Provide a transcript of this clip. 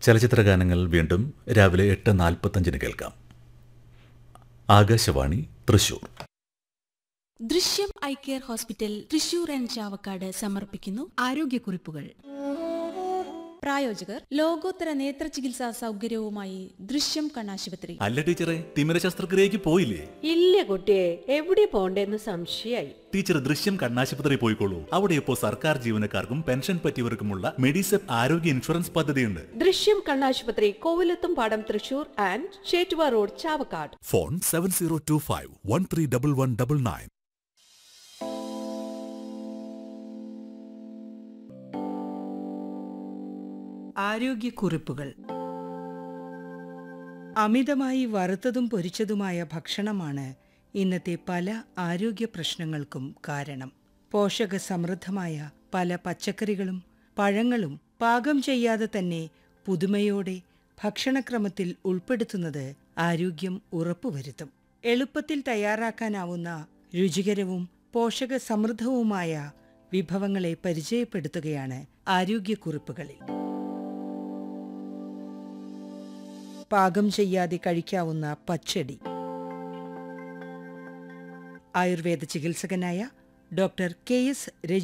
ചലച്ചിത്ര ഗാനങ്ങൾ വീണ്ടും രാവിലെ എട്ട് നാൽപ്പത്തഞ്ചിന് കേൾക്കാം Akashvani Thrissur Drishyam eye care hospital Thrissur and Chavakkad സമർപ്പിക്കുന്നു ആരോഗ്യക്കുറിപ്പുകൾ പ്രായോജകർ ലോകോത്തര നേത്ര ചികിത്സാ സൗകര്യവുമായി ദൃശ്യം കണ്ണാശുപത്രി അല്ല ടീച്ചറെ തിമിര ശസ്ത്രക്രിയക്ക് പോയില്ലേ ഇല്ല കുട്ടിയെ എവിടെ പോണ്ടേന്ന് സംശയായി ടീച്ചർ ദൃശ്യം കണ്ണാശുപത്രി പോയിക്കോളൂ അവിടെ ഇപ്പോൾ സർക്കാർ ജീവനക്കാർക്കും പെൻഷൻ പറ്റിയവർക്കുമുള്ള മെഡിസെപ്പ് ആരോഗ്യ ഇൻഷുറൻസ് പദ്ധതിയുണ്ട് ദൃശ്യം കണ്ണാശുപത്രി കോവിലത്തും പാടം Thrissur and Chettuva road Chavakkad phone seven zero two five one three double one double nine ആരോഗ്യക്കുറിപ്പുകൾ അമിതമായി വറുത്തതും പൊരിച്ചതുമായ ഭക്ഷണമാണ് ഇന്നത്തെ പല ആരോഗ്യ പ്രശ്നങ്ങൾക്കും കാരണം പോഷക സമൃദ്ധമായ പല പച്ചക്കറികളും പഴങ്ങളും പാകം ചെയ്യാതെ തന്നെ പുതുമയോടെ ഭക്ഷണക്രമത്തിൽ ഉൾപ്പെടുത്തുന്നത് ആരോഗ്യം ഉറപ്പുവരുത്തും എളുപ്പത്തിൽ തയ്യാറാക്കാനാവുന്ന രുചികരവും പോഷക സമൃദ്ധവുമായ വിഭവങ്ങളെ പരിചയപ്പെടുത്തുകയാണ് ആരോഗ്യക്കുറിപ്പുകളിൽ പാകം ചെയ്യാതെ കഴിക്കാവുന്ന പച്ചടി ആയുർവേദ ചികിത്സകനായ ഡോക്ടർ കെ എസ്